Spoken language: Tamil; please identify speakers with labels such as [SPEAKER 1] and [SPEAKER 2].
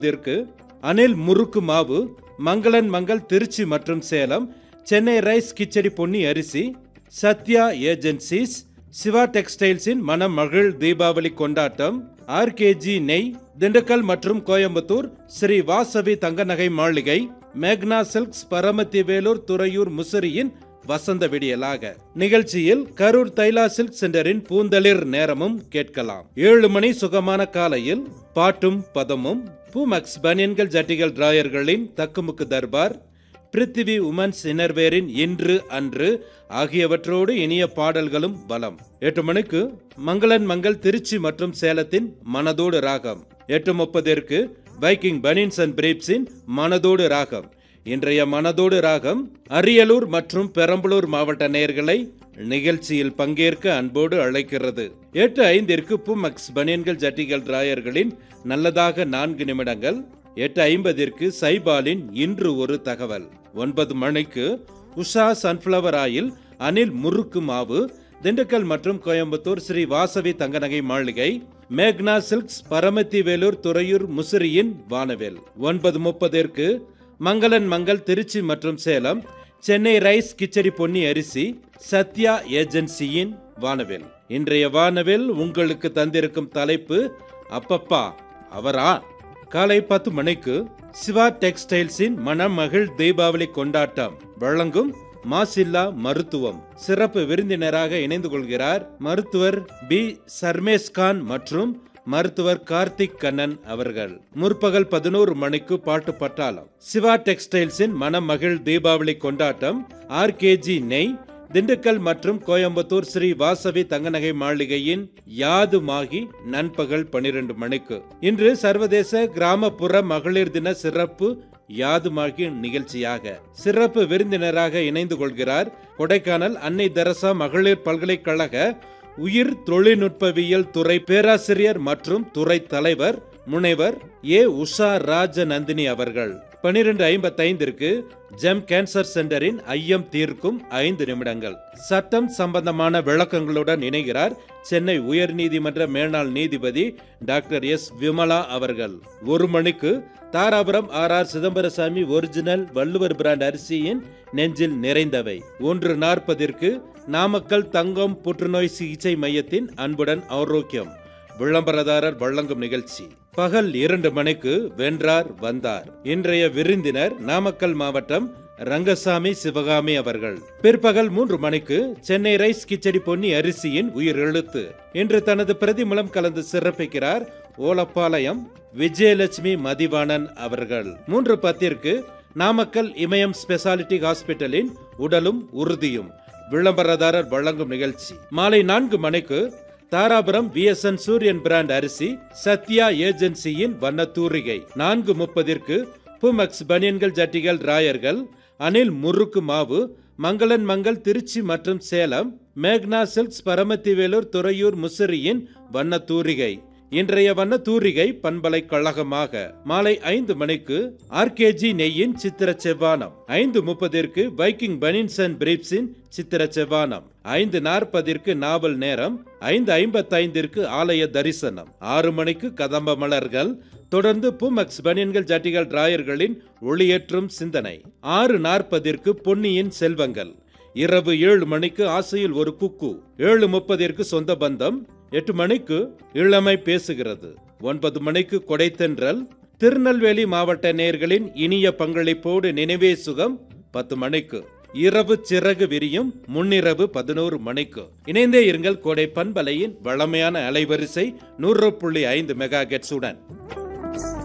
[SPEAKER 1] இதற்கு அனில் முறுக்கு மாவு மங்களன் மங்கள் திருச்சி மற்றும் சேலம் சென்னை ரைஸ் கிச்சடி பொன்னி அரிசி சத்யா ஏஜென்சிஸ் சிவா டெக்ஸ்டைல்ஸின் மணமகிழ் தீபாவளி கொண்டாட்டம் ஆர்கேஜி நெய் திண்டுக்கல் மற்றும் கோயம்புத்தூர் ஸ்ரீ வாசவி தங்க நகை மாளிகை மேக்னா சில்க்ஸ் பரமத்தி வேலூர் துறையூர் முசிறியின் வசந்த விடியலாக நிகழ்ச்சியில் கரூர் தைலா சில்க் சென்டரின் பூந்தளிர் நேரமும் கேட்கலாம் ஏழு மணி சுகமான காலையில் பாட்டும் பதமும் பூமக்ஸ் பனியன்கள் ஜட்டிகள் டிராயர்களின் தக்குமுக்கு தர்பார் பிருத்திவி உமன்ஸ் இன்னர்வேரின் இன்று அன்று ஆகியவற்றோடு இனிய பாடல்களும் பலம் எட்டு மணிக்கு மங்களன் மங்கள் திருச்சி மற்றும் சேலத்தின் மனதோடு ராகம் எட்டு முப்பதிற்கு பைக்கிங் பனின்ஸ் அண்ட் பிரீப்ஸின் மனதோடு ராகம் இன்றைய மனதோடு ராகம் அரியலூர் மற்றும் பெரம்பலூர் மாவட்ட நேயர்களை நிகழ்ச்சியில் பங்கேற்க அன்போடு அழைக்கிறது எட்டு ஐந்திற்கு புமக்ஸ் பனியன்கள் ஜட்டிகள் டிராயர்களின் நல்லதாக நான்கு நிமிடங்கள் எட்டு ஐம்பதிற்கு சைபாலின் இன்று ஒரு தகவல் ஒன்பது மணிக்கு உஷா சன்ஃப்ளவர் ஆயில் அனில் முறுக்கு மாவு திண்டுக்கல் மற்றும் கோயம்புத்தூர் ஸ்ரீ வாசவி தங்கநகை மாளிகை மேக்னா சில்க்ஸ் பரமத்தி வேலூர் துறையூர் முசிறியின் வானவேல் ஒன்பது முப்பதிற்கு மங்களன் மங்கள் திருச்சி மற்றும் சேலம் சென்னை ரைஸ் கிச்சடி பொன்னி அரிசி சத்யா ஏஜென்சியின் வானவேல் இன்றைய வானவேல் உங்களுக்கு தந்திருக்கும் தலைப்பு அப்பப்பா அவரா காலை பத்து மணிக்கு சிவா டெக்ஸ்டைல்ஸின் மணமகிழ் தீபாவளி கொண்டாட்டம் வழங்கும் மாசில்லா மருத்துவம் சிறப்பு விருந்தினராக இணைந்து கொள்கிறார் மருத்துவர் பி சர்மேஸ் கான் மற்றும் மருத்துவர் கார்த்திக் கண்ணன் அவர்கள் முற்பகல் பதினோரு மணிக்கு பாட்டு பட்டாளம் சிவா டெக்ஸ்டைல்ஸின் மணமகிழ் தீபாவளி கொண்டாட்டம் ஆர்கேஜி நெய் திண்டுக்கல் மற்றும் கோயம்புத்தூர் ஸ்ரீ வாசவி தங்கநகை மாளிகையின் யாதுமாகி நண்பகல் பனிரெண்டு மணிக்கு இன்று சர்வதேச கிராமப்புற மகளிர் தின சிறப்பு யாதுமாகி நிகழ்ச்சியாக சிறப்பு விருந்தினராக இணைந்து கொள்கிறார் கொடைக்கானல் அன்னை தெரசா மகளிர் பல்கலைக்கழக உயிர் தொழில்நுட்பவியல் துறை பேராசிரியர் மற்றும் துறை தலைவர் முனைவர் ஏ உஷா ராஜ நந்தினி அவர்கள் பனிரெண்டு ஐம்பத்தைந்திற்கு ஜெம் கேன்சர் சென்டரின் ஐயம் தீர்க்கும் ஐந்து நிமிடங்கள் சட்டம் சம்பந்தமான விளக்கங்களுடன் இணைகிறார் சென்னை உயர்நீதிமன்ற மேலாள் நீதிபதி டாக்டர் எஸ் விமலா அவர்கள் ஒரு மணிக்கு Dharapuram R R Chidambarasamy original Valluvar brand அரிசியின் நெஞ்சில் நிறைந்தவை ஒன்று நாற்பதிற்கு நாமக்கல் தங்கம் புற்றுநோய் சிகிச்சை மையத்தின் அன்புடன் ஆரோக்கியம் விளம்பரதாரர் வழங்கும் நிகழ்ச்சி பகல் இரண்டு மணிக்கு வென்றார் வந்தார் இன்றைய விருந்தினர் நாமக்கல் மாவட்டம் ரங்கசாமி சிவகாமி அவர்கள் பிற்பகல் மூன்று மணிக்கு சென்னை ரைஸ் கிச்சடி பொன்னி அரிசியின் உயிர் எழுத்து இன்று தனது பிரதி மூலம் கலந்து சிறப்பிக்கிறார் ஓலப்பாளையம் விஜயலட்சுமி மதிவாணன் அவர்கள் மூன்று பத்திற்கு நாமக்கல் இமயம் ஸ்பெஷாலிட்டி ஹாஸ்பிட்டலின் உடலும் உறுதியும் விளம்பரதாரர் வழங்கும் நிகழ்ச்சி மாலை நான்கு மணிக்கு தாராபுரம் விஎஸ்என் சூரியன் பிராண்ட் அரிசி சத்யா ஏஜென்சியின் வண்ணத்தூரிகை நான்கு முப்பதிற்கு புமக்ஸ் பனியன்கள் ஜட்டிகள் ராயர்கள் அனில் முறுக்கு மாவு மங்களன் மங்கள் திருச்சி மற்றும் சேலம் மேக்னா சில்க்ஸ் பரமத்தி வேலூர் துறையூர் முசிறியின் வண்ணத்தூரிகை இன்றைய வண்ண தூரிகை பண்பலைக்கழகமாக மாலை ஐந்து மணிக்கு ஆர்கேஜி நெய்யின் சித்திர செவ்வானம் ஐந்து முப்பதிற்கு பைக்கிங் பனின்ஸ் அண்ட் பிரீப்ஸின் சித்திர செவ்வானம் ஐந்து நாற்பதிற்கு நாவல் நேரம் ஐந்து ஐம்பத்தைந்திற்கு ஆலய தரிசனம் ஆறு மணிக்கு கதம்ப மலர்கள் தொடர்ந்து புமக்ஸ் பனியன்கள் ஜட்டிகள் டிராயர்களின் ஒளியேற்றும் சிந்தனை ஆறு நாற்பதிற்கு பொன்னியின் செல்வங்கள் இரவு ஏழு மணிக்கு ஆசையில் ஒரு குக்கு ஏழு முப்பதிற்கு சொந்த பந்தம் எட்டு மணிக்கு இளமை பேசுகிறது ஒன்பது மணிக்கு கொடைத்தென்றல் திருநெல்வேலி மாவட்ட நேர்களின் இனிய பங்களிப்போடு நினைவே சுகம் பத்து மணிக்கு இரவு சிறகு விரியும் முன்னிரவு பதினோரு மணிக்கு இணைந்தே இருங்கள் கோடை பண்பலையின் வளமையான அலைவரிசை நூறு புள்ளி ஐந்து மெகா கெட்ஸுடன்